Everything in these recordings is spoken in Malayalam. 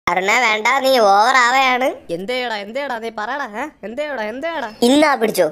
അരുണ വേണ്ട നീ ഓവർ ആവയാണ് എന്തേടാ എന്തേടാ നീ പറയടാ ഏ? എന്തേടാ എന്തേടാ ഇന്നാ പിടിച്ചോ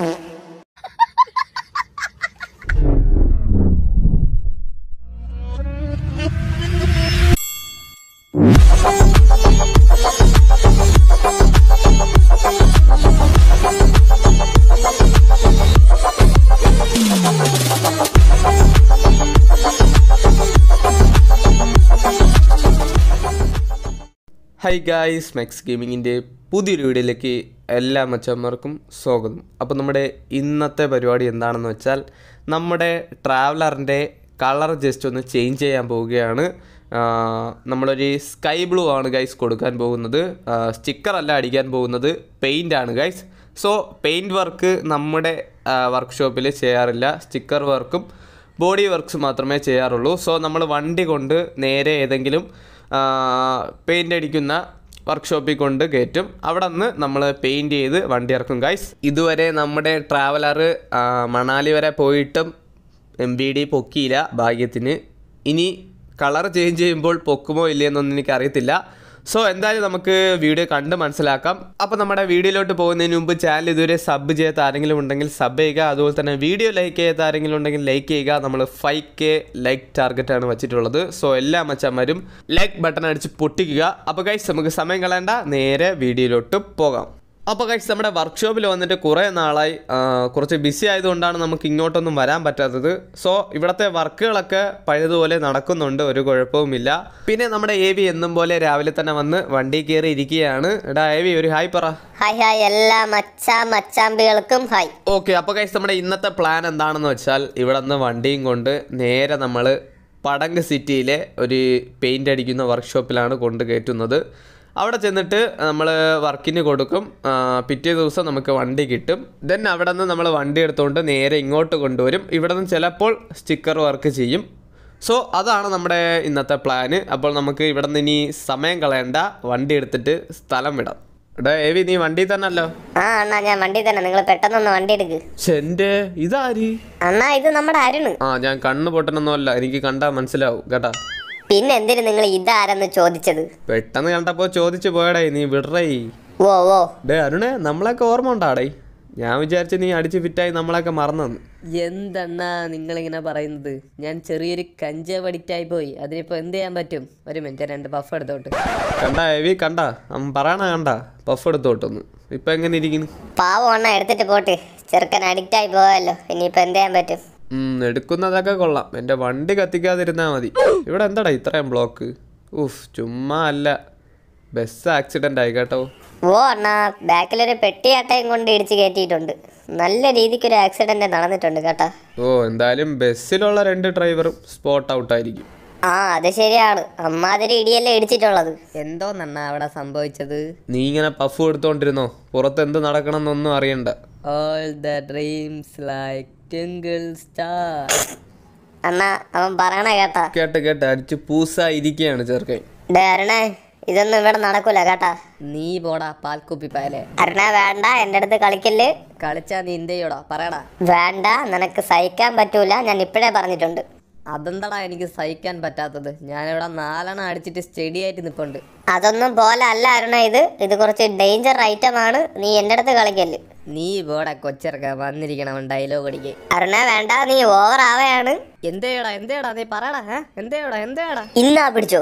ഹൈ ഗായ്സ് മെക്സ് ഗെയിമിങ്ങിൻ്റെ പുതിയൊരു വീഡിയോയിലേക്ക് എല്ലാ മച്ചന്മാർക്കും സ്വാഗതം അപ്പോൾ നമ്മുടെ ഇന്നത്തെ പരിപാടി എന്താണെന്ന് വെച്ചാൽ നമ്മുടെ ട്രാവലറിൻ്റെ കളർ ജസ്റ്റ് ഒന്ന് ചേഞ്ച് ചെയ്യാൻ പോവുകയാണ് ആ, നമ്മളൊരു സ്കൈ ബ്ലൂ ആണ് ഗൈസ് കൊടുക്കാൻ പോകുന്നത് സ്റ്റിക്കർ അല്ല അടിക്കാൻ പോകുന്നത് പെയിൻ്റ് ആണ് ഗൈസ് സോ പെയിൻറ് വർക്ക് നമ്മുടെ വർക്ക്ഷോപ്പിൽ ചെയ്യാറില്ല സ്റ്റിക്കർ വർക്കും ബോഡി വർക്ക്സ് മാത്രമേ ചെയ്യാറുള്ളൂ സോ നമ്മൾ വണ്ടി കൊണ്ട് നേരെ ഏതെങ്കിലും പെയിൻ്റ് അടിക്കുന്ന വർക്ക്ഷോപ്പിൽ കൊണ്ട് കയറ്റും അവിടെ നിന്ന് നമ്മൾ പെയിൻറ് ചെയ്ത് വണ്ടി ഇറക്കും ഗൈസ് ഇതുവരെ നമ്മുടെ ട്രാവലർ മണാലി വരെ പോയിട്ടും എം ബി ഡി പൊക്കിയില്ല ഭാഗ്യത്തിന് ഇനി കളർ ചേഞ്ച് ചെയ്യുമ്പോൾ പൊക്കുമോ ഇല്ലയെന്നൊന്നും എനിക്കറിയത്തില്ല സോ എന്തായാലും നമുക്ക് വീഡിയോ കണ്ട് മനസ്സിലാക്കാം അപ്പോൾ നമ്മുടെ വീഡിയോയിലോട്ട് പോകുന്നതിന് മുമ്പ് ചാനൽ ഇതുവരെ സബ് ചെയ്യാത്ത ആരെങ്കിലും ഉണ്ടെങ്കിൽ സബ് ചെയ്യുക അതുപോലെ തന്നെ വീഡിയോ ലൈക്ക് ചെയ്യാത്ത ആരെങ്കിലും ഉണ്ടെങ്കിൽ ലൈക്ക് ചെയ്യുക നമ്മൾ ഫൈവ് കെ ലൈക്ക് ടാർഗറ്റാണ് വെച്ചിട്ടുള്ളത് സോ എല്ലാ മച്ചന്മാരും ലൈക്ക് ബട്ടൺ അടിച്ച് പൊട്ടിക്കുക അപ്പോൾ ഗൈസ് നമുക്ക് സമയം കളയണ്ട നേരെ വീഡിയോയിലോട്ട് പോകാം അപ്പോൾ കഴിച്ച് നമ്മുടെ വർക്ക്ഷോപ്പിൽ വന്നിട്ട് കുറേ നാളായി ആ, കുറച്ച് ബിസി ആയതുകൊണ്ടാണ് നമുക്ക് ഇങ്ങോട്ടൊന്നും വരാൻ പറ്റാത്തത് സോ ഇവിടുത്തെ വർക്കുകളൊക്കെ പഴയതുപോലെ നടക്കുന്നുണ്ട് ഒരു കുഴപ്പവുമില്ല പിന്നെ നമ്മുടെ എ വി എന്നും പോലെ രാവിലെ തന്നെ വന്ന് വണ്ടി കയറി ഇരിക്കുകയാണ് എടാ എ വി ഒരു ഹായ് പറ ഹായ് ഹായ് എല്ലാ മച്ചാ മച്ചാമ്പികൾക്കും ഹായ് ഓക്കെ അപ്പോൾ കഴിച്ച് നമ്മുടെ ഇന്നത്തെ പ്ലാൻ എന്താണെന്ന് വെച്ചാൽ ഇവിടെ നിന്ന് വണ്ടിയും കൊണ്ട് നേരെ നമ്മൾ പടങ്ക് സിറ്റിയിലെ ഒരു പെയിൻ്റ് അടിക്കുന്ന വർക്ക്ഷോപ്പിലാണ് കൊണ്ട് കയറ്റുന്നത് അവിടെ ചെന്നിട്ട് നമ്മൾ വർക്കിന് കൊടുക്കും ആ, പിറ്റേ ദിവസം നമുക്ക് വണ്ടി കിട്ടും ദെൻ അവിടെ നിന്ന് നമ്മൾ വണ്ടി എടുത്തുകൊണ്ട് നേരെ ഇങ്ങോട്ട് കൊണ്ടുവരും ഇവിടെ നിന്ന് ചിലപ്പോൾ സ്റ്റിക്കർ വർക്ക് ചെയ്യും സോ അതാണ് നമ്മുടെ ഇന്നത്തെ പ്ലാന് അപ്പോൾ നമുക്ക് ഇവിടെ നിന്ന് ഇനി സമയം കളയണ്ട വണ്ടി എടുത്തിട്ട് സ്ഥലം വിടാം എടാ ഏവി നീ വണ്ടി തന്നെ അല്ലോ ആ അണ്ണാ ഞാൻ വണ്ടി തന്നെ നിങ്ങൾ പെട്ടെന്നൊന്ന് വണ്ടി എടുക്ക് ചെന്റെ ഇതാര് അണ്ണാ ഇത് നമ്മുടെ അരുണ് ആ ഞാൻ കണ്ണ് പൊട്ടണമെന്നല്ല എനിക്ക് കണ്ടാ മനസ്സിലാവും കേട്ടാ പിന്നെ എന്തിനു നിങ്ങൾ ഇതാരെന്ന് ചോദിച്ചത് പെട്ടെന്ന് കണ്ടപ്പോ ചോദിച്ചു പോയടേ നീ വിടറേ ഓ ഓ ഡേ അരുണേ നമ്മളെയൊക്കെ ഓർമ്മ ഉണ്ടാടേ ഞാൻ വിചാരിച്ചു നീ അടിച്ച് ഫിറ്റായി നമ്മളെയൊക്കെ മറന്നെന്ന് എന്തെണ്ണാ നിങ്ങളിങ്ങനെ പറയുന്നത് ഞാൻ ചെറിയൊരു കഞ്ചാവ് അഡിക്റ്റ് ആയി പോയി അതിനിപ്പോൾ എന്ത് ചെയ്യാൻ പറ്റും ഒരു മിനിറ്റ് രണ്ട് പഫ് എടുത്തോട്ട് കണ്ട എവി കണ്ട അവൻ പറയണ കണ്ട പഫ് എടുത്തോട്ടൊന്ന് ഇപ്പൊ എങ്ങനെ ഇരിക്കുന്നു പാവം അണ്ണ എടുത്തിട്ട് പോട്ട് ചെറുക്കൻ അഡിക്റ്റ് ആയി പോയല്ലോ ഇനിയിപ്പോ എന്ത് ചെയ്യാൻ പറ്റും ഉം, എടുക്കുന്നതൊക്കെ കൊള്ളാം എൻ്റെ വണ്ടി കത്തിക്കാതിരുന്നാ മതി ഇവിടെ എന്താടാ ഇത്രയും ബ്ലോക്ക് ഉഫ് ചുമ്മാ അല്ല ബസ് ആക്സിഡൻ്റ് ആയി കേട്ടോ ഓ അണ്ണാ ബാക്കിലൊരു പെട്ടിയാട്ടയും കൊണ്ട് ഇടിച്ച് കയറ്റിയിട്ടുണ്ട് നല്ല രീതിക്ക് ഒരു ആക്സിഡന്റ് നടന്നിട്ടുണ്ട് കേട്ടാ ഓ എന്തായാലും ബസ്സിലുള്ള രണ്ട് ഡ്രൈവറും സ്പോട്ട് ഔട്ടായിരിക്കും ആ അത് ശരിയാണ് അമ്മാതിരി ഇടിയല്ലേ ഇടിച്ചിട്ടുള്ളത് എന്തോ നണ്ണ അവിടെ സംഭവിച്ചത് നീ ഇങ്ങനെ പഫ് എടുത്തോണ്ടിരുന്നോ പുറത്ത് എന്ത് നടക്കണം എന്നൊന്നും അറിയണ്ട all the dreams like twinkle star അണ്ണാ അവൻ പറയണ കേട്ടാ കേട്ട് കേട്ട് അടിച്ച് പൂസായി ഇരിക്കുകയാണ് ചെറുക്കൻ ഡേ അരുണേ ഇതൊന്നും ഇവിടെ നടക്കൂല കേട്ടാ നീ പോടാ പാൽക്കുപ്പി പാലേ അരുണ വേണ്ട എൻ്റെ അടുത്ത് കളിക്കല് കളിച്ചാ നീ എന്ത് ചെയ്യോടാ പറയടാ വേണ്ട നിനക്ക് സഹിക്കാൻ പറ്റൂല ഞാൻ ഇപ്പോഴേ പറഞ്ഞിട്ടുണ്ട് അതെന്താടാ എനിക്ക് സഹിക്കാൻ പറ്റാത്തത് ഞാനിവിടെ നാലെണ്ണം അടിച്ചിട്ട് സ്റ്റഡി ആയിട്ട് നിൽപ്പുണ്ട് അതൊന്നും പോലെ അല്ല അരുണ ഇത് ഇത് കുറച്ച് ഡേഞ്ചർ ഐറ്റം ആണ് നീ എൻ്റെ അടുത്ത് കളിക്കല് നീ പോടാ കൊച്ചിറക്ക വന്നിരിക്കണം ഡയലോഗ് അടിക്ക് അരുണ വേണ്ട നീ ഓവർ ആവയാണ് എന്തേടാ എന്തേടാ നീ പറയടാ ഏ? എന്തേടാ എന്തേടാ ഇന്നാ പിടിച്ചോ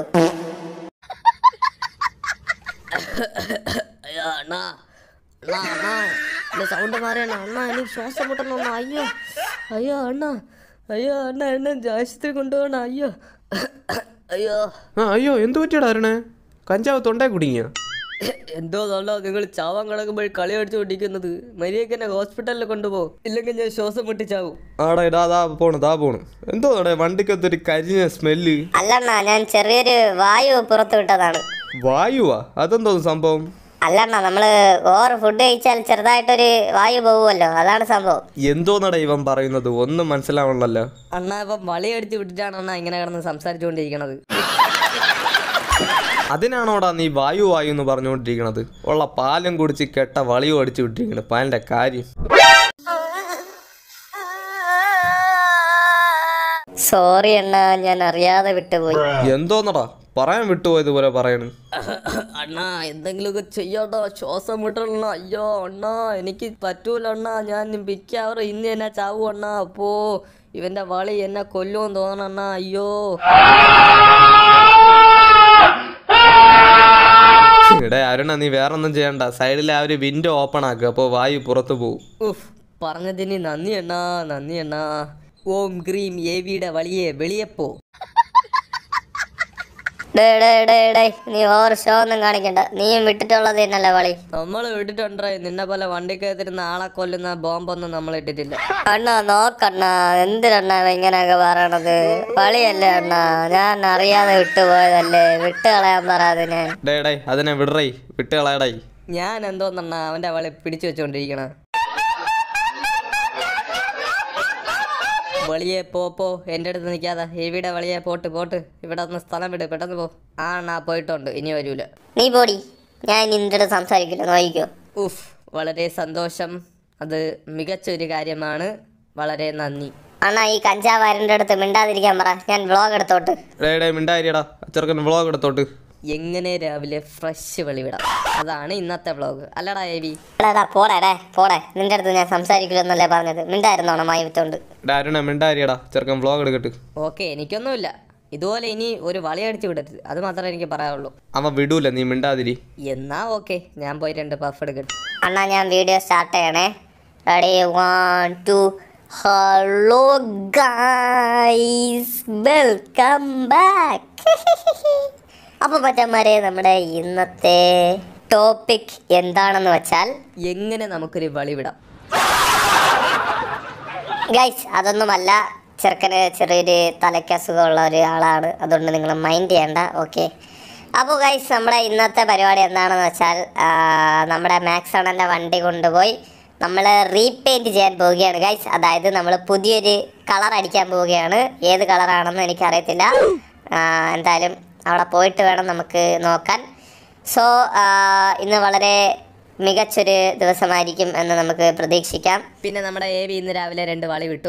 അയ്യോ അണ്ണാ അണ്ണാ അണ്ണാ എന്റെ സൗണ്ട് മാറിയണ്ണ അണ്ണാ എനിക്ക് ശ്വാസം മുട്ടണം അണ്ണാ അയ്യോ അയ്യോ അണ്ണാ അയ്യോ അണ്ണാ എന്നെ ആശുപത്രി കൊണ്ടുപോകണം അയ്യോ അയ്യോ ആ അയ്യോ എന്ത് പറ്റിയടാ അരുണേ കഞ്ചാവ് തൊണ്ടേ കുടുങ്ങിയ എന്തോ നല്ല നിങ്ങൾ ചാവാൻ കിടക്കുമ്പോൾ കളി അടിച്ചു കൊണ്ടിരിക്കുന്നത് മരിയൊക്കെ എന്നെ ഹോസ്പിറ്റലിൽ കൊണ്ടുപോകും ഇല്ലെങ്കിൽ ഞാൻ ശ്വാസം മുട്ടിച്ചാവും ആടാ ഇടാ ദാ പോണ് ദാ പോണ് എന്തോ വണ്ടിക്കത്തൊരു കരിഞ്ഞ സ്മെല്ല് അല്ലണ്ണ ഞാൻ ചെറിയൊരു വായു പുറത്തു വിട്ടതാണ് വായുവാ അതെന്തോ സംഭവം അല്ലണ്ണ നമ്മള് ഓവർ ഫുഡ് കഴിച്ചാൽ ചെറുതായിട്ടൊരു വായു പോകുമല്ലോ അതാണ് സംഭവം എന്തോന്നടാ ഇവൻ പറയുന്നത് ഒന്നും മനസ്സിലാവണല്ലോ അണ്ണാ ഇപ്പം വളി അടിച്ച് വിട്ടിട്ടാണ് അണ്ണാ ഇങ്ങനെ കിടന്ന് സംസാരിച്ചുകൊണ്ടിരിക്കണത് അതിനാണോടാ നീ വായു വായു എന്ന് പറഞ്ഞുകൊണ്ടിരിക്കണത് ഉള്ള പാലും കുടിച്ച് കെട്ട വളിയും അടിച്ചു വിട്ടിരിക്കണത് പാലിന്റെ കാര്യം സോറി അണ്ണ ഞാൻ അറിയാതെ വിട്ടുപോയി എന്തോന്നടാ പറയാൻ വിട്ടുപോയതുപോലെ പറയണ് അണ്ണാ എന്തെങ്കിലുമൊക്കെ ചെയ്യട്ടോ ശ്വാസം മുട്ടണ അയ്യോ അണ്ണാ എനിക്ക് പറ്റൂല അണ്ണാ ഞാൻ മിക്കവാറും ഇന്ന് എന്നെ ചാവും അണ്ണാ അപ്പോ ഇവന്റെ വളി എന്നെ കൊല്ലുമെന്ന് തോന്നണം അണ്ണാ അയ്യോ ഇവിടെ അരുണ നീ വേറൊന്നും ചെയ്യണ്ട സൈഡിൽ ആ ഒരു വിൻഡോ ഓപ്പൺ ആക്കുക അപ്പോൾ വായു പുറത്തു പോകും ഉഫ് പറഞ്ഞതിന് നന്ദി അണ്ണാ നന്ദി അണ്ണാ ഓം ഗ്രീം ഏവിയുടെ വളിയെ വെളിയപ്പോ ഡേ ഡേ ഡേ ഡേ നീ ഓവർ ഷോ ഒന്നും കാണിക്കണ്ട നീയും വിട്ടിട്ടുള്ളത് തന്നെയല്ലേ വളി നമ്മൾ ഇട്ടിട്ടുണ്ടേ നിന്നെ പോലെ വണ്ടി കയറ്റിരുന്ന ആളെ കൊല്ലുന്ന ബോംബൊന്നും നമ്മൾ ഇട്ടിട്ടില്ല അണ്ണാ നോക്കണ്ണ എന്തിനണ്ണ ഇവൻ ഇങ്ങനെയൊക്കെ പറയണത് വളി,യല്ലേ അണ്ണാ ഞാൻ അറിയാതെ വിട്ടുപോയതല്ലേ വിട്ട് കളയാൻ പറ അതിനെ ഡേ ഡേ അതിനെ വിടറേ വിട്ട് കളയടേ ഞാൻ എന്തോന്നണ്ണാ അവന്റെ വളി പിടിച്ചു വെച്ചോണ്ടിരിക്കണ വളിയെ പോ പോ എൻ്റെ അടുത്ത് നിൽക്കാതെ ഇവിടെ വളിയെ പോട്ട് പോട്ട് ഇവിടെ ഒന്ന് സ്ഥലം വിട് പെട്ടെന്ന് പോ ആ അണ്ണാ പോയിട്ടുണ്ട് ഇനി വരൂല നീ പോടി ഞാൻ ഇനി നിന്റെ അടുത്ത് സംസാരിക്കില്ല നോക്കിക്കോ ഉഫ് വളരെ സന്തോഷം അത് മികച്ചൊരു കാര്യമാണ് വളരെ നന്ദി അണ്ണാ ഈ കഞ്ചാവാരൻ്റെ അടുത്ത് മിണ്ടാതിരിക്കാൻ പറ ഞാൻ വ്ളോഗ് എടുത്തോട്ട് ഡേ ഡേ മിണ്ടായിരിയടാ ചെറുക്കൻ വ്ളോഗ് എടുത്തോട്ട് എങ്ങനെ രാവിലെ ഫ്രഷ് വെളിവിടാം അതാണ് ഇന്നത്തെ വ്ളോഗ് അല്ലടാ എവി എടാ പോടെ ഡേ പോടെ നിന്റെ അടുത്ത് ഞാൻ സംസാരിക്കില്ലെന്നല്ലേ പറഞ്ഞത് മിണ്ടായിരുന്നോണം മായി വിത്തോണ്ട് ഡേ അരുണ മിണ്ടായിരിയടാ ചെറുക്കൻ വ്ളോഗ് എടുക്കട്ട് ഓക്കെ എനിക്കൊന്നുമില്ല ഇതുപോലെ ഇനി ഒരു വളയടിച്ച് വിടരുത് അത് മാത്രമേ എനിക്ക് പറയാനുള്ളൂ അവൻ വിടൂല നീ മിണ്ടാതിരി എന്നാ ഓക്കെ ഞാൻ പോയി രണ്ട് പഫ് എടുക്കട്ടെ അണ്ണാ ഞാൻ വീഡിയോ സ്റ്റാർട്ട് ചെയ്യണേ ready one two hello guys welcome back അപ്പോൾ മറ്റന്മാരെ നമ്മുടെ ഇന്നത്തെ ടോപ്പിക് എന്താണെന്ന് വെച്ചാൽ എങ്ങനെ നമുക്കൊരു വളി വിടാം ഗൈസ് അതൊന്നുമല്ല ചെറുക്കന് ചെറിയൊരു തലയ്ക്കസുഖമുള്ള ഒരാളാണ് അതുകൊണ്ട് നിങ്ങൾ മൈൻഡ് ചെയ്യണ്ട ഓക്കെ അപ്പോൾ ഗൈസ് നമ്മുടെ ഇന്നത്തെ പരിപാടി എന്താണെന്ന് വെച്ചാൽ ആ, നമ്മുടെ മാക്സ് അണ്ണൻ്റെ വണ്ടി കൊണ്ടുപോയി നമ്മൾ റീപെയിൻറ്റ് ചെയ്യാൻ പോവുകയാണ് ഗൈസ് അതായത് നമ്മൾ പുതിയൊരു കളർ അടിക്കാൻ പോവുകയാണ് ഏത് കളറാണെന്ന് എനിക്കറിയത്തില്ല ആ, എന്തായാലും അവിടെ പോയിട്ട് വേണം നമുക്ക് നോക്കാൻ സോ ഇന്ന് വളരെ മികച്ചൊരു ദിവസമായിരിക്കും എന്ന് നമുക്ക് പ്രതീക്ഷിക്കാം പിന്നെ നമ്മുടെ എവി ഇന്ന് രാവിലെ രണ്ട് വളി വിട്ടു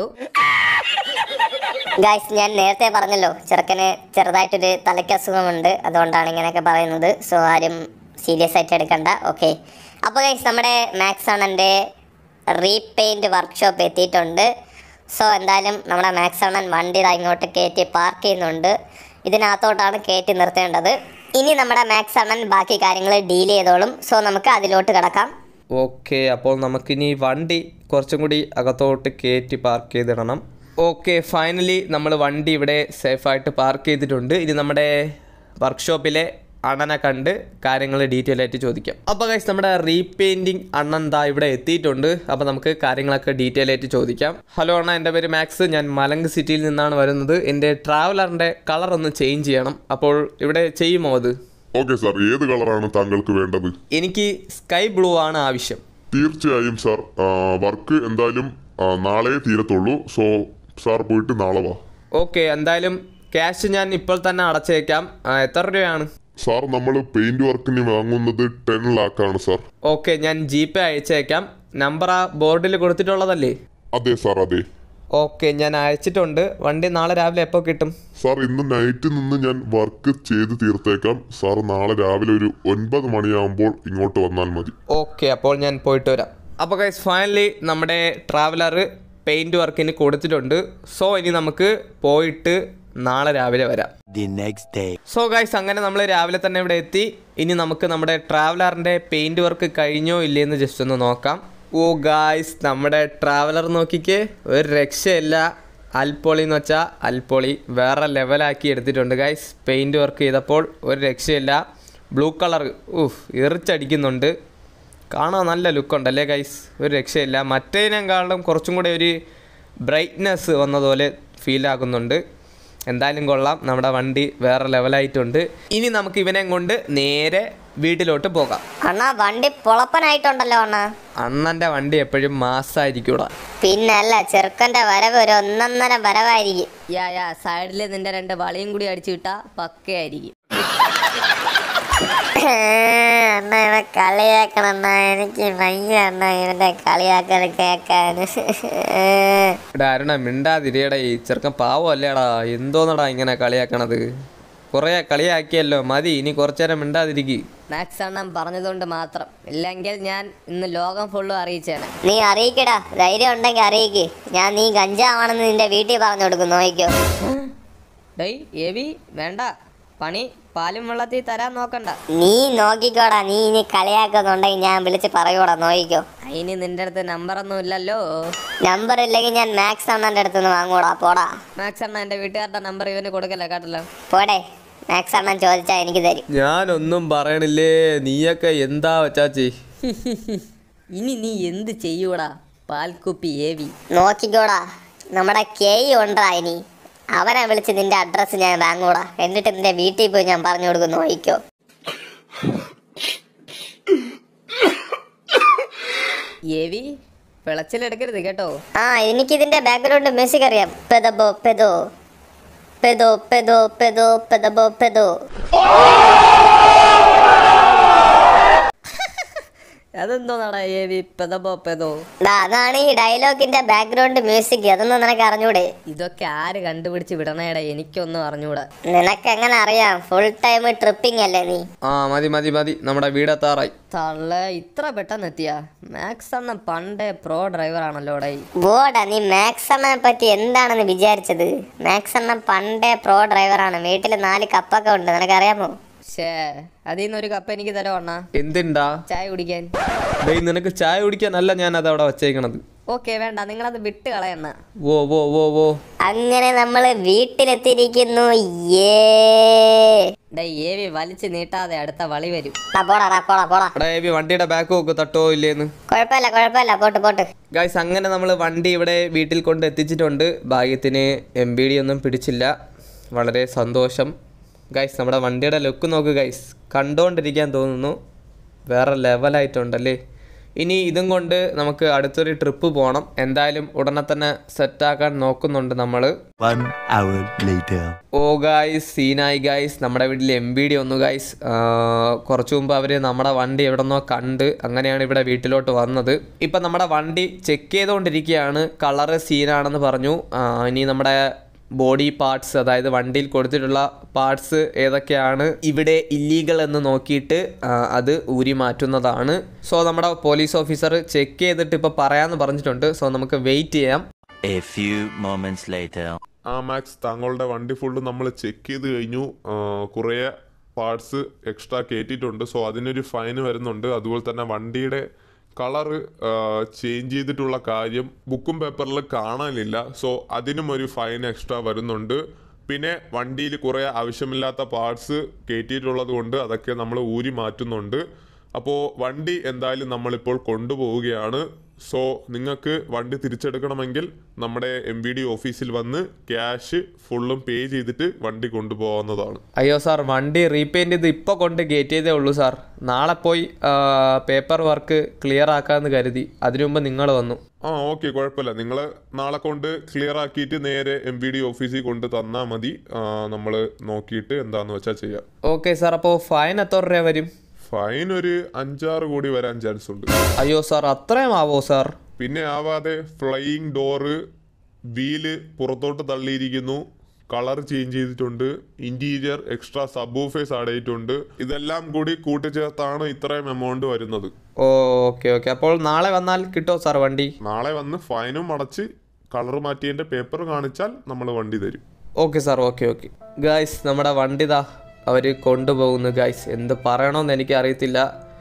ഗായ്സ് ഞാൻ നേരത്തെ പറഞ്ഞല്ലോ ചെറുക്കന് ചെറുതായിട്ടൊരു തലയ്ക്കസുഖമുണ്ട് അതുകൊണ്ടാണ് ഇങ്ങനെയൊക്കെ പറയുന്നത് സോ ആരും സീരിയസ് ആയിട്ട് എടുക്കണ്ട ഓക്കെ അപ്പോൾ ഗൈസ് നമ്മുടെ മാക്സ് അണ്ണൻ്റെ റീപെയിൻറ്റ് വർക്ക്ഷോപ്പ് എത്തിയിട്ടുണ്ട് സോ എന്തായാലും നമ്മുടെ മാക്സ് അണ്ണൻ വണ്ടി ദാ ഇങ്ങോട്ട് കയറ്റി പാർക്ക് ചെയ്യുന്നുണ്ട് ഇതിനകത്തോട്ടാണ് കയറ്റി നിർത്തേണ്ടത് ഇനി നമ്മുടെ മാക്സ് അണ്ണൻ ബാക്കി കാര്യങ്ങൾ ഡീൽ ചെയ്തോളും സോ നമുക്ക് അതിലോട്ട് കിടക്കാം ഓക്കെ അപ്പോൾ നമുക്കിനി വണ്ടി കുറച്ചും കൂടി അകത്തോട്ട് കയറ്റി പാർക്ക് ചെയ്തിടണം ഓക്കെ ഫൈനലി നമ്മൾ വണ്ടി ഇവിടെ സേഫായിട്ട് പാർക്ക് ചെയ്തിട്ടുണ്ട് ഇനി നമ്മുടെ വർക്ക്ഷോപ്പിലെ അണ്ണനെ കണ്ട് കാര്യങ്ങൾ ഡീറ്റെയിൽ ആയിട്ട് ചോദിക്കാം അപ്പോൾ ഗൈസ് നമ്മുടെ റീപെയിൻറ്റിങ് അണ്ണൻ ദാ ഇവിടെ എത്തിയിട്ടുണ്ട് അപ്പോൾ നമുക്ക് കാര്യങ്ങളൊക്കെ ഡീറ്റെയിൽ ആയിട്ട് ചോദിക്കാം ഹലോ അണ്ണ എൻ്റെ പേര് മാക്സ് ഞാൻ മലങ്ക് സിറ്റിയിൽ നിന്നാണ് വരുന്നത് എൻ്റെ ട്രാവലറിൻ്റെ കളർ ഒന്ന് ചേഞ്ച് ചെയ്യണം അപ്പോൾ ഇവിടെ ചെയ്യുമോ അത് ഓക്കെ സാർ ഏത് കളറാണ് താങ്കൾക്ക് വേണ്ടത് എനിക്ക് സ്കൈ ബ്ലൂ ആണ് ആവശ്യം തീർച്ചയായും സാർ വർക്ക് എന്തായാലും ആ, നാളെ തീരത്തുള്ളൂ സോ സാർ പോയിട്ട് നാളെ വാ ഓക്കെ എന്തായാലും ക്യാഷ് ഞാൻ ഇപ്പോൾ തന്നെ അടച്ചേക്കാം ആ, എത്ര രൂപയാണ് സാർ നമ്മൾ പെയിന്റ് വർക്കിന് വാങ്ങുന്നത് ടെൻ ലാക്കാണ് സാർ ഓക്കെ ഞാൻ ജി പേ അയച്ചേക്കാം നമ്പർ ആ ബോർഡിൽ കൊടുത്തിട്ടുള്ളതല്ലേ അതെ സാർ അതെ ഓക്കെ ഞാൻ അയച്ചിട്ടുണ്ട് വണ്ടി നാളെ രാവിലെ എപ്പോൾ കിട്ടും സാർ ഇന്ന് നൈറ്റ് നിന്ന് ഞാൻ വർക്ക് ചെയ്ത് തീർത്തേക്കാം സാർ നാളെ രാവിലെ ഒരു ഒൻപത് മണിയാകുമ്പോൾ ഇങ്ങോട്ട് വന്നാൽ മതി ഓക്കെ അപ്പോൾ ഞാൻ പോയിട്ട് വരാം അപ്പോൾ ഗൈസ് ഫൈനലി നമ്മുടെ ട്രാവലർ പെയിൻറ് വർക്കിന് കൊടുത്തിട്ടുണ്ട് സോ ഇനി നമുക്ക് പോയിട്ട് നാളെ രാവിലെ വരാം the next day. So guys അങ്ങനെ നമ്മൾ രാവിലെ തന്നെ ഇവിടെ എത്തി ഇനി നമുക്ക് നമ്മുടെ ട്രാവലറിൻ്റെ പെയിൻറ് വർക്ക് കഴിഞ്ഞോ ഇല്ലയെന്ന് ജസ്റ്റ് ഒന്ന് നോക്കാം ഓ ഗായ്സ് നമ്മുടെ ട്രാവലർ നോക്കിക്കേ ഒരു രക്ഷയില്ല അൽപ്പൊളി എന്ന് വെച്ചാൽ അൽപ്പൊളി വേറെ ലെവലാക്കി എടുത്തിട്ടുണ്ട് ഗൈസ് പെയിൻറ് വർക്ക് ചെയ്തപ്പോൾ ഒരു രക്ഷയില്ല ബ്ലൂ കളർ ഊഹ് എറിച്ചടിക്കുന്നുണ്ട് കാണാൻ നല്ല ലുക്കുണ്ടല്ലേ ഗൈസ് ഒരു രക്ഷയില്ല മറ്റേതിനേക്കാളും കുറച്ചും കൂടെ ഒരു ബ്രൈറ്റ്നെസ് വന്നതുപോലെ ഫീൽ ആകുന്നുണ്ട് എന്തായാലും കൊള്ളാം നമ്മുടെ വണ്ടി വേറെ ലെവലായിട്ടുണ്ട് ഇനി നമുക്ക് ഇവനെ കൊണ്ട് നേരെ വീട്ടിലോട്ട് പോകാം അണ്ണാ വണ്ടി പൊളപ്പനായിട്ടുണ്ടല്ലോ അണ്ണാ അണ്ണൻ്റെ വണ്ടി എപ്പോഴും മാസമായിരിക്കൂടാ പിന്നല്ല ചെറുക്കൻ്റെ വരവ് ഒരു ഒന്നൊന്നര വരവായിരിക്കും യാ യാ സൈഡിൽ നിന്റെ രണ്ട് വളയും കൂടി അടിച്ചു വിട്ടാ പക്കയായിരിക്കും അണ്ണ ഇവനെ കളിയാക്കണം അണ്ണ എനിക്ക് വയ്യ അണ്ണ ഇവന്റെ കളിയാക്കൽ കേക്കാൻ ഇവിടെ അരുണ മിണ്ടാതിരിയടാ ഈ ചെറുക്കൻ പാവം അല്ലേടാ എന്തോന്നടാ ഇങ്ങനെ കളിയാക്കണത് കുറേ കളിയാക്കിയല്ലോ മതി ഇനി കുറച്ചു നേരം മിണ്ടാതിരിക്കുക മാക്സ് അണ്ണൻ പറഞ്ഞതുകൊണ്ട് മാത്രം ഇല്ലെങ്കിൽ ഞാൻ ഇന്ന് ലോകം ഫുള്ളും അറിയിച്ചേനെ നീ അറിയിക്കടാ ധൈര്യം ഉണ്ടെങ്കിൽ അറിയിക്ക് ഞാൻ നീ ഗഞ്ചാവാണെന്ന് നിന്റെ വീട്ടിൽ പറഞ്ഞു കൊടുക്കും നോക്കിക്കോ ഡേയ് എവി വേണ്ട പണി പാലും വെള്ളത്തിൽ തരാൻ നോക്കണ്ട നീ നോക്കിക്കോടാ നീ ഇനി കളിയാക്കുന്നുണ്ടെങ്കിൽ ഞാൻ വിളിച്ച് പറയൂടാ നോക്കിക്കോ അതിന് നിന്റെ അടുത്ത് നമ്പറൊന്നും ഇല്ലല്ലോ നമ്പർ ഇല്ലെങ്കിൽ ഞാൻ മാക്സ് അണ്ണൻ്റെ അടുത്ത് നിന്ന് വാങ്ങൂടാ പോടാ മാക്സ് അണ്ണ എൻ്റെ വീട്ടുകാരുടെ നമ്പർ ഇവന് കൊടുക്കല്ലേ കേട്ടല്ലോ പോടെ മാക്സ് അണ്ണൻ ചോദിച്ചാൽ എനിക്ക് തരും ഞാനൊന്നും പറയണില്ലേ നീയൊക്കെ എന്താ വച്ചാച്ചി ഇനി നീ എന്ത് ചെയ്യൂടാ പാൽക്കുപ്പി ഏവി നോക്കിക്കോടാ നമ്മുടെ കെയ് ഉണ്ടാ ഇനി അവനെ വിളിച്ച് നിന്റെ അഡ്രസ്സ് ഞാൻ വാങ്ങൂടാ എന്നിട്ട് നിന്റെ വീട്ടിൽ പോയി ഞാൻ പറഞ്ഞു കൊടുക്കും നോക്കിക്കോ ഏവി വിളച്ചിലെടുക്കരുത് കേട്ടോ ആ എനിക്കിതിന്റെ ബാക്ക്ഗ്രൗണ്ട് മ്യൂസിക് അറിയാം പെദബോ പെദോ പെദോ പെദോ പെദോ പെദബോ പെദോ അതെന്തോന്നാടാ ഏവി പെതബോ പെതോ ദാ, അതാണ് ഈ ഡയലോഗിന്റെ ബാക്ക്ഗ്രൗണ്ട് മ്യൂസിക് അതൊന്നും നിനക്ക് അറിഞ്ഞൂടെ ഇതൊക്കെ ആര് കണ്ടുപിടിച്ച് വിടണേടാ എനിക്കൊന്നും അറിഞ്ഞൂടാ നിനക്ക് എങ്ങനെ അറിയാം ഫുൾ ടൈം ട്രിപ്പിംഗ് അല്ലേ നീ ആ മതി മതി മതി നമ്മുടെ വീടെത്താറായി തള്ള ഇത്ര പെട്ടെന്ന് എത്തിയാ മാക്സ് അണ്ണൻ പണ്ടേ പ്രോ ഡ്രൈവർ ആണല്ലോ ഡേ ബോർഡാ നീ മാക്സ് അണ്ണനെ പറ്റി എന്താണെന്ന് വിചാരിച്ചത് മാക്സ് അണ്ണൻ പണ്ടേ പ്രോ ഡ്രൈവറാണ് വീട്ടിൽ നാല് കപ്പൊക്കെ ഉണ്ട് നിനക്കറിയാമോ ഷേ അതിൽ നിന്ന് ഒരു കപ്പ് എനിക്ക് തരോ അണ്ണാ എന്തിണ്ടാ ചായ കുടിക്കാൻ ഡേയ് നിനക്ക് ചായ കുടിക്കാനല്ല ഞാൻ അത് അവിടെ വച്ചേക്കണത് ഓക്കെ വേണ്ട നിങ്ങളത് വിട്ട് കളയണ്ണ ഓ ഓ ഓ ഓ അങ്ങനെ നമ്മള് വീട്ടിലെത്തിയിരിക്കുന്നു ഏ ഡേ ഏവി വലിച്ചു നീട്ടാതെ അടുത്ത വളി വരും ഡാ, പോടാ ഡാ, പോടാ പോടാ എടാ ഏവി വണ്ടിയുടെ ബാക്ക് നോക്ക് തട്ടോ ഇല്ലേന്ന് കുഴപ്പമില്ല കുഴപ്പമില്ല പോട്ട് പോട്ട് ഗായ്സ് അങ്ങനെ നമ്മൾ വണ്ടി ഇവിടെ വീട്ടിൽ കൊണ്ട് എത്തിച്ചിട്ടുണ്ട് ഭാഗ്യത്തിന് എം ബി ഡി ഒന്നും പിടിച്ചില്ല വളരെ സന്തോഷം ഗൈസ് നമ്മുടെ വണ്ടിയുടെ ലുക്ക് നോക്ക് ഗൈസ് കണ്ടുകൊണ്ടിരിക്കാൻ തോന്നുന്നു വേറെ ലെവലായിട്ടുണ്ടല്ലേ ഇനി ഇതും കൊണ്ട് നമുക്ക് അടുത്തൊരു ട്രിപ്പ് പോകണം എന്തായാലും ഉടനെ തന്നെ സെറ്റാക്കാൻ നോക്കുന്നുണ്ട് നമ്മൾ One hour later. ഓ ഗായ്സ് സീനായി ഗായ്സ് നമ്മുടെ വീട്ടിൽ എം ബി ഡി വന്നു ഗായ്സ് കുറച്ച് മുമ്പ് അവർ നമ്മുടെ വണ്ടി എവിടെന്നോ കണ്ട് അങ്ങനെയാണ് ഇവിടെ വീട്ടിലോട്ട് വന്നത് ഇപ്പം നമ്മുടെ വണ്ടി ചെക്ക് ചെയ്തുകൊണ്ടിരിക്കുകയാണ് കളറ് സീനാണെന്ന് പറഞ്ഞു ആ, ഇനി നമ്മുടെ ബോഡി പാർട്സ് അതായത് വണ്ടിയിൽ കൊടുത്തിട്ടുള്ള പാർട്സ് ഏതൊക്കെയാണ് ഇവിടെ ഇല്ലീഗൽ എന്ന് നോക്കിയിട്ട് ആ, അത് ഊരി മാറ്റുന്നതാണ് സോ നമ്മുടെ പോലീസ് ഓഫീസർ ചെക്ക് ചെയ്തിട്ട് ഇപ്പോൾ പറയാമെന്ന് പറഞ്ഞിട്ടുണ്ട് സോ നമുക്ക് വെയിറ്റ് ചെയ്യാം A few moments later. ആ മാക്സ് താങ്കളുടെ വണ്ടി ഫുള്ള് നമ്മൾ ചെക്ക് ചെയ്ത് കഴിഞ്ഞു ആ, കുറേ പാർട്സ് എക്സ്ട്രാ കയറ്റിയിട്ടുണ്ട് സോ അതിനൊരു ഫൈൻ വരുന്നുണ്ട് അതുപോലെ തന്നെ വണ്ടിയുടെ കളറ് ചേഞ്ച് ചെയ്തിട്ടുള്ള കാര്യം ബുക്കും പേപ്പറിൽ കാണാനില്ല സോ അതിനും ഒരു ഫൈൻ എക്സ്ട്രാ വരുന്നുണ്ട് പിന്നെ വണ്ടിയിൽ കുറേ ആവശ്യമില്ലാത്ത പാർട്സ് കയറ്റിയിട്ടുള്ളത് കൊണ്ട് അതൊക്കെ നമ്മൾ ഊരി മാറ്റുന്നുണ്ട് അപ്പോൾ വണ്ടി എന്തായാലും നമ്മളിപ്പോൾ കൊണ്ടുപോവുകയാണ് സോ നിങ്ങൾക്ക് വണ്ടി തിരിച്ചെടുക്കണമെങ്കിൽ നമ്മുടെ എം വി ഡി ഓഫീസിൽ വന്ന് ക്യാഷ് ഫുള്ളും പേ ചെയ്തിട്ട് വണ്ടി കൊണ്ടുപോകാവുന്നതാണ് അയ്യോ സാർ വണ്ടി റീപെയിൻറ്റ് ചെയ്ത് ഇപ്പോൾ കൊണ്ട് കയറ്റിയതേ ഉള്ളൂ സാർ നാളെ പോയി പേപ്പർ വർക്ക് ക്ലിയർ ആക്കാമെന്ന് കരുതി അതിനു മുമ്പ് നിങ്ങൾ വന്നു ആ ഓക്കെ കുഴപ്പമില്ല നിങ്ങൾ നാളെ കൊണ്ട് ക്ലിയർ ആക്കിയിട്ട് നേരെ എം വി ഡി ഓഫീസിൽ കൊണ്ട് തന്നാൽ മതി നമ്മൾ നോക്കിയിട്ട് എന്താന്ന് വെച്ചാൽ ചെയ്യാം ഓക്കെ സാർ അപ്പോൾ ഫൈൻ എത്ര രൂപ വരും ഫൈൻ ഒരു അഞ്ചാറ് കോടി വരാൻ ചാൻസ് ഉണ്ട് അയ്യോ സാർ അത്രയും ആവോ സാർ പിന്നെ ആവാതെ ഫ്ലൈയിങ് ഡോറ് വീല് പുറത്തോട്ട് തള്ളിയിരിക്കുന്നു കളർ ചേഞ്ച് ചെയ്തിട്ടുണ്ട് interior extra subwoofers add ചെയ്തിട്ടുണ്ട് ഇതെല്ലാം കൂടി കൂട്ടിച്ചേർത്താണ് ഇത്രയും എമൗണ്ട് വരുന്നത് ഓ ഓക്കെ ഓക്കെ അപ്പോൾ നാളെ വന്നാൽ കിട്ടുമോ സാർ വണ്ടി നാളെ വന്ന് ഫൈനും അടച്ച് കളർ മാറ്റിയതിന്റെ പേപ്പർ കാണിച്ചാൽ നമ്മൾ വണ്ടി തരും okay sir okay okay guys നമ്മുടെ വണ്ടി ദാ അവർ കൊണ്ടുപോകുന്നു ഗായ്സ് എന്ത് പറയണമെന്ന് എനിക്ക് അറിയത്തില്ല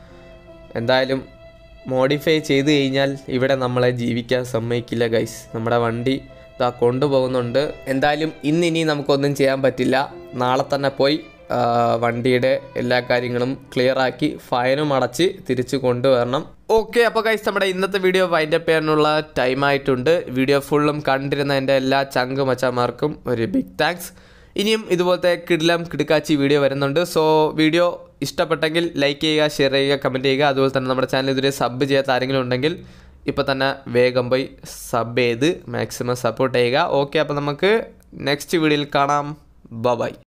എന്തായാലും മോഡിഫൈ ചെയ്ത് കഴിഞ്ഞാൽ ഇവിടെ നമ്മളെ ജീവിക്കാൻ സമ്മതിക്കില്ല ഗൈസ് നമ്മുടെ വണ്ടി ഇതാ കൊണ്ടുപോകുന്നുണ്ട് എന്തായാലും ഇന്നിനി നമുക്കൊന്നും ചെയ്യാൻ പറ്റില്ല നാളെ തന്നെ പോയി ആ, വണ്ടിയുടെ എല്ലാ കാര്യങ്ങളും ക്ലിയർ ആക്കി ഫൈനും അടച്ച് തിരിച്ചു കൊണ്ടുവരണം ഓക്കെ അപ്പോൾ ഗൈസ് നമ്മുടെ ഇന്നത്തെ വീഡിയോ വൈൻഡപ്പ് ചെയ്യാനുള്ള ടൈം ആയിട്ടുണ്ട് വീഡിയോ ഫുള്ളും കണ്ടിരുന്ന എൻ്റെ എല്ലാ ചങ്ക് മച്ചന്മാർക്കും ഒരു ബിഗ് താങ്ക്സ് ഇനിയും ഇതുപോലത്തെ കിടിലം കിടുക്കാച്ചി വീഡിയോ വരുന്നുണ്ട് സോ വീഡിയോ ഇഷ്ടപ്പെട്ടെങ്കിൽ ലൈക്ക് ചെയ്യുക ഷെയർ ചെയ്യുക കമൻറ്റ് ചെയ്യുക അതുപോലെ തന്നെ നമ്മുടെ ചാനൽ ഇതുവരെ സബ് ചെയ്യാത്ത ആരെങ്കിലും ഉണ്ടെങ്കിൽ ഇപ്പോൾ തന്നെ വേഗം പോയി സബ് ചെയ്ത് മാക്സിമം സപ്പോർട്ട് ചെയ്യുക ഓക്കെ അപ്പോൾ നമുക്ക് നെക്സ്റ്റ് വീഡിയോയിൽ കാണാം ബൈ